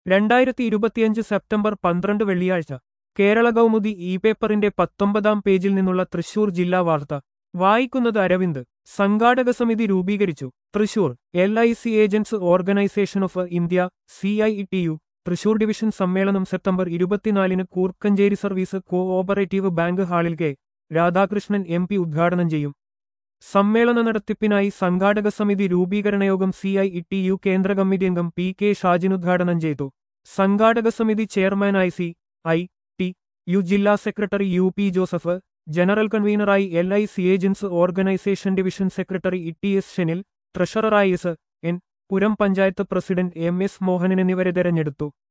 രണ്ടായിരത്തി ഇരുപത്തിയഞ്ച് സെപ്റ്റംബർ പന്ത്രണ്ട് വെള്ളിയാഴ്ച കേരള കൗമുദി ഇ പേപ്പറിന്റെ പത്തൊമ്പതാം പേജിൽ നിന്നുള്ള തൃശൂർ ജില്ലാ വാർത്ത വായിക്കുന്നത് അരവിന്ദ് സംഘാടക സമിതി രൂപീകരിച്ചു Thrissur L I C agents organisation of India C I T U Thrissur division സമ്മേളനം സെപ്റ്റംബർ ഇരുപത്തിനാലിന് Koorkanchery service cooperative bank ഹാളിൽ കെ രാധാകൃഷ്ണൻ എം പി ഉദ്ഘാടനം ചെയ്യും സമ്മേളന നടത്തിപ്പിനായി സംഘാടക സമിതി രൂപീകരണയോഗം സി ഐ ടി യു കേന്ദ്ര കമ്മിറ്റി അംഗം പി കെ ഷാജിൻ ഉദ്ഘാടനം ചെയ്തു സംഘാടക സമിതി ചെയർമാനായി സി ഐ ടി യു ജില്ലാ secretary U P Joseph general കൺവീനറായി L I C agents organisation division secretary E T S Shenil ട്രഷററായി S N Puram panchayat president M S Mohanan എന്നിവരെ തെരഞ്ഞെടുത്തു